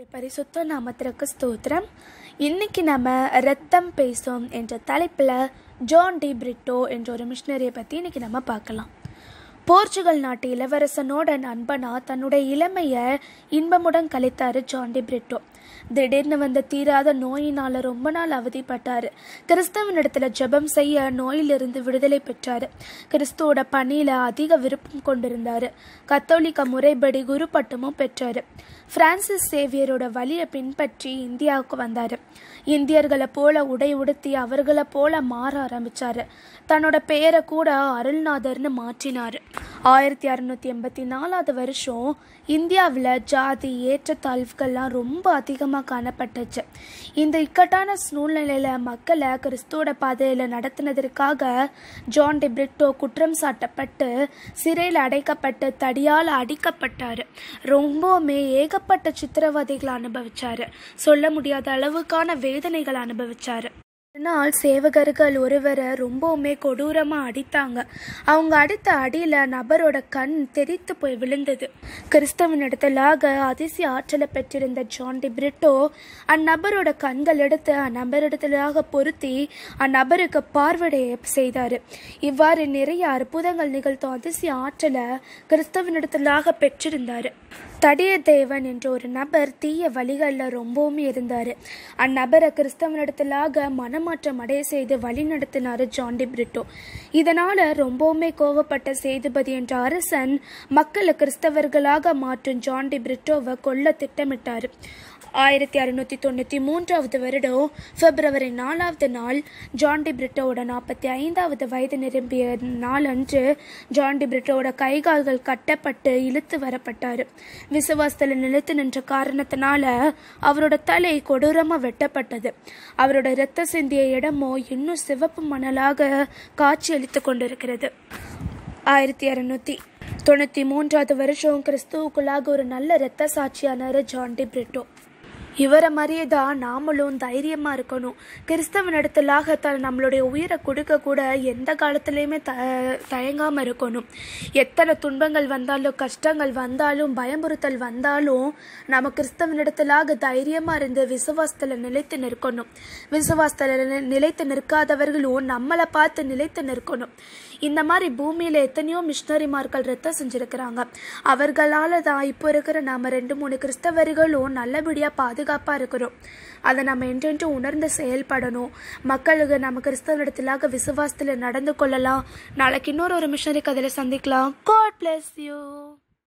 கர்த்தருடைய பரிசுத்த நாமத்திற்கு ஸ்தோத்திரம் இன்னைக்கு நம்ம ரத்தம் பேசும் என்ற தலைப்பில் ஜான் டி பிரிட்டோ என்ற ஒரு மிஷினரியை பற்றி இன்னைக்கு நம்ம பார்க்கலாம் போர்ச்சுகல் நாட்டு இளவரசனோட நண்பனா தன்னுடைய இளமையை இன்பமுடன் கழித்தாரு ஜான் டி பிரிட்டோ திடீர்னு வந்த தீராத நோயினால ரொம்ப நாள் அவதிப்பட்டாரு கிறிஸ்தவனிடத்துல ஜெபம் செய்ய நோயிலிருந்து விடுதலை பெற்றாரு கிறிஸ்துவோட பணியில அதிக விருப்பம் கொண்டிருந்தாரு கத்தோலிக்க முறைப்படி குரு பட்டமும் பெற்றாரு பிரான்சிஸ் சேவியரோட வழியை பின்பற்றி இந்தியாவுக்கு வந்தாரு இந்தியர்களை போல உடை உடுத்தி அவர்களை போல மாற ஆரம்பிச்சாரு தன்னோட பெயரை கூட அருள்நாதர்னு மாற்றினாரு ஆயிரத்தி அறுநூத்தி எண்பத்தி நாலாவது வருஷம் இந்தியாவில் ஜாதி ஏற்றத்தாழ்வுகள்லாம் ரொம்ப அதிகமாக காணப்பட்டுச்சு இந்த இக்கட்டான சூழ்நிலையில் மக்களை கிறிஸ்துவோட பாதையில் நடத்தினதற்காக ஜான் டி பிரிட்டோ குற்றம் சாட்டப்பட்டு சிறையில் அடைக்கப்பட்டு தடியால் அடிக்கப்பட்டார் ரொம்பவுமே ஏகப்பட்ட சித்திரவதைகளை அனுபவிச்சாரு சொல்ல முடியாத அளவுக்கான வேதனைகளை அனுபவிச்சாரு ஒரு நாள் சேவகர்கள் ஒருவரை ரொம்பவுமே கொடூரமாக அடித்தாங்க அவங்க அடித்த அடியில் நபரோட கண் தெரித்து போய் விழுந்தது கிறிஸ்தவனிடத்திலாக அதிசய ஆற்றலை பெற்றிருந்த ஜான் டி பிரிட்டோ அந்நபரோட கண்கள் எடுத்து அந்நபரிடத்திலாக பொருத்தி அந்நபருக்கு பார்வையை செய்தார் இவ்வாறு நிறைய அற்புதங்கள் நிகழ்த்தும் அதிசய ஆற்றலை கிறிஸ்தவனிடத்திலாக பெற்றிருந்தார் தடிய தேவன் என்ற ஒரு நபர் தீய வழிகளில் ரொம்பவுமே இருந்தார் அந்நபரை கிறிஸ்தவனிடத்திலாக மனமாற்றம் அடைய செய்து வழி நடத்தினார் ஜான் டி பிரிட்டோ இதனால் ரொம்பவுமே கோவப்பட்ட சேதுபதி என்ற அரசன் மக்களை கிறிஸ்தவர்களாக மாற்றும் ஜான் டி பிரிட்டோவை கொல்ல திட்டமிட்டார் ஆயிரத்தி அறுநூற்றி தொண்ணூற்றி மூன்றாவது வருடம் பிப்ரவரி நாலாவது நாள் ஜான் டி பிரிட்டோவோட நாற்பத்தி ஐந்தாவது வயது நிரம்பிய நாளன்று ஜான் டி பிரிட்டோவோட கைகால்கள் கட்டப்பட்டு இழுத்து வரப்பட்டார் விசுவாசத்தில் நிலைத்து நின்ற காரணத்தினால அவரோட தலை கொடூரமாக வெட்டப்பட்டது அவரோட இரத்த சிந்திய இடமோ இன்னும் சிவப்பு மணலாக காட்சியளித்து கொண்டிருக்கிறது ஆயிரத்தி இரநூத்தி தொண்ணூற்றி மூன்றாவது வருஷம் கிறிஸ்துவுக்குள்ளாக ஒரு நல்ல இரத்த சாட்சியானார் ஜான் டி பிரிட்டோ இவரை மாதிரியே தான் நாமளும் தைரியமாக இருக்கணும் கிறிஸ்தவனிடத்திலாக த நம்மளுடைய உயிரை கொடுக்க கூட எந்த காலத்துலேயுமே த தயங்காமல் இருக்கணும் எத்தனை துன்பங்கள் வந்தாலும் கஷ்டங்கள் வந்தாலும் பயமுறுத்தல் வந்தாலும் நம்ம கிறிஸ்தவனிடத்திலாக தைரியமாக இருந்து விசுவாசத்தில் நிலைத்து நிற்கணும் விசுவாசத்தில் நிலைத்து நிற்காதவர்களும் நம்மளை பார்த்து நிலைத்து நிற்கணும் இந்த மாதிரி பூமியில் எத்தனையோ மிஷினரிமார்கள் ரத்தம் செஞ்சுருக்கிறாங்க அவர்களால் தான் இப்போ இருக்கிற நாம் ரெண்டு மூணு கிறிஸ்தவர்களும் நல்லபடியாக பாதுகாப்பாக இருக்கிறோம் அதை நம்ம என்றென்றும் உணர்ந்து செயல்படணும் மக்களுக்கு நம்ம கிறிஸ்தவனிடத்திலாக விசுவாசத்தில் நடந்து கொள்ளலாம் நாளைக்கு இன்னொரு ஒரு மிஷினரி கதையில் சந்திக்கலாம் காட் பிளஸ் யூ